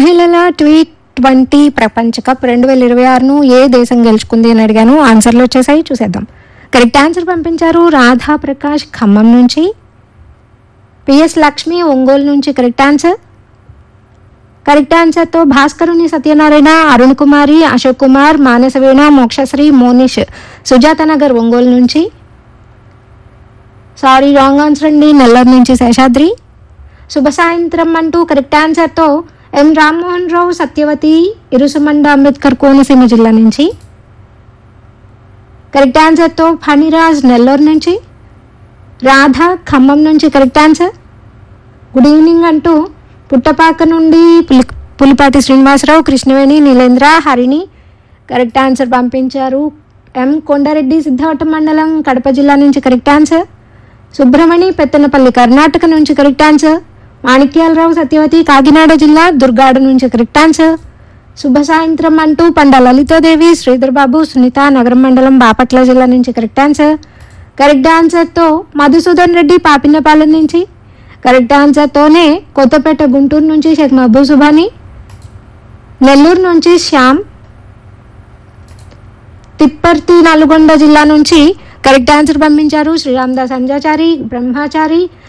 మహిళల T twenty ప్రపంచ cup రెండు వేల ఇరవై ఆరును ఏ దేశం గెలుచుకుంది అని అడిగాను ఆన్సర్లు వచ్చేసాయి చూసేద్దాం కరెక్ట్ ఆన్సర్ పంపించారు రాధా ప్రకాష్ ఖమ్మం నుంచి పిఎస్ లక్ష్మి ఒంగోలు నుంచి కరెక్ట్ ఆన్సర్ కరెక్ట్ ఆన్సర్తో భాస్కరుని సత్యనారాయణ అరుణ్ కుమారి అశోక్ కుమార్ మానసవీణ మోక్షశ్రీ మోనిష్ సుజాత నగర్ ఒంగోలు నుంచి సారీ రాంగ్ ఆన్సర్ అండి నెల్లూరు నుంచి శేషాద్రి శుభ సాయంత్రం అంటూ కరెక్ట్ ఆన్సర్తో ఎం రామ్మోహన్ రావు సత్యవతి ఇరుసుమండ అంబేద్కర్ కోనసీమ జిల్లా నుంచి కరెక్ట్ ఆన్సర్తో ఫణిరాజ్ నెల్లూరు నుంచి రాధ ఖమ్మం నుంచి కరెక్ట్ ఆన్సర్ గుడ్ ఈవినింగ్ అంటూ పుట్టపాక నుండి పులి పులిపాటి శ్రీనివాసరావు కృష్ణవేణి నీలేంద్ర హరిణి కరెక్ట్ ఆన్సర్ పంపించారు ఎం కొండారెడ్డి సిద్ధావటం మండలం కడప జిల్లా నుంచి కరెక్ట్ ఆన్సర్ సుబ్రమణి పెత్తనపల్లి కర్ణాటక నుంచి కరెక్ట్ ఆన్సర్ మాణిక్యాలరావు సత్యవతి కాకినాడ జిల్లా దుర్గాడ నుంచి కరెక్ట్ ఆన్సర్ శుభ సాయంత్రం అంటూ పండ లలితాదేవి శ్రీధర్ బాబు సునీత నగరం మండలం బాపట్ల జిల్లా నుంచి కరెక్ట్ ఆన్సర్ కరెక్ట్ ఆన్సర్తో మధుసూదన్ రెడ్డి పాపిన్నపాలెం నుంచి కరెక్ట్ ఆన్సర్తోనే కొత్తపేట గుంటూరు నుంచి షేక్ మహబూబ్ సుబాని నెల్లూరు నుంచి శ్యామ్ తిప్పర్తి నల్గొండ జిల్లా నుంచి కరెక్ట్ ఆన్సర్ పంపించారు శ్రీరామదాస్ అంజాచారి బ్రహ్మచారి